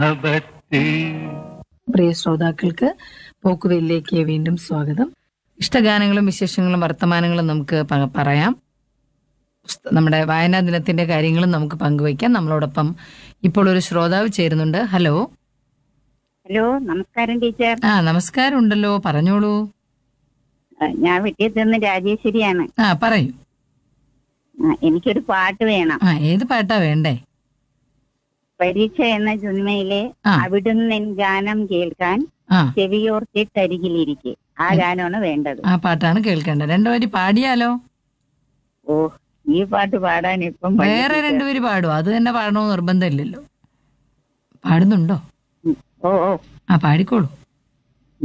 മഹബത്തേ പ്രിയ ശ്രോതാക്കൾക്ക് പോക്കുവെല്ലിലേക്ക് വീണ്ടും സ്വാഗതം ഇഷ്ടഗാനങ്ങളും വിശേഷങ്ങളും വർത്തമാനങ്ങളും നമുക്ക് പ- പറയാം പുസ്ത- നമ്മുടെ വായനാ ദിനത്തിന്റെ കാര്യങ്ങളും നമുക്ക് പങ്കുവയ്ക്കാം നമ്മളോടൊപ്പം ഇപ്പോൾ ഒരു ശ്രോതാവ് ചേരുന്നുണ്ട് ഹലോ ഹലോ നമസ്കാരം ടീച്ചർ ആ നമസ്കാരം ഉണ്ടല്ലോ പറഞ്ഞോളൂ ആ, ഞാൻ വീട്ടിൽ നിന്ന് രാജേശ്വരിയാണ് ആ പറയൂ ആ, എനിക്കൊരു പാട്ട് വേണം ആ ഏത് പാട്ടാ വേണ്ടേ പരീക്ഷ എന്ന ജുന്മയിലെ ആ. അവിടുന്ന് എൻ ഗാനം കേൾക്കാൻ ആ ചെവിയോർത്തിട്ടരികിലിരിക്കെ ആ ഗാനമാണ് വേണ്ടത് ആ പാട്ടാണ് കേൾക്കേണ്ടത് രണ്ടുപേര് പാടിയാലോ ഓ ഈ പാട്ട് പാടാൻ ഇപ്പം വയ്യ വേറെ ടീച്ചർ. രണ്ടുപേര് പാടും അത് തന്നെ പാടണമെന്ന് നിർബന്ധമില്ലല്ലോ പാടുന്നുണ്ടോ ഉം. ഓ ഓ ആ പാടിക്കോളൂ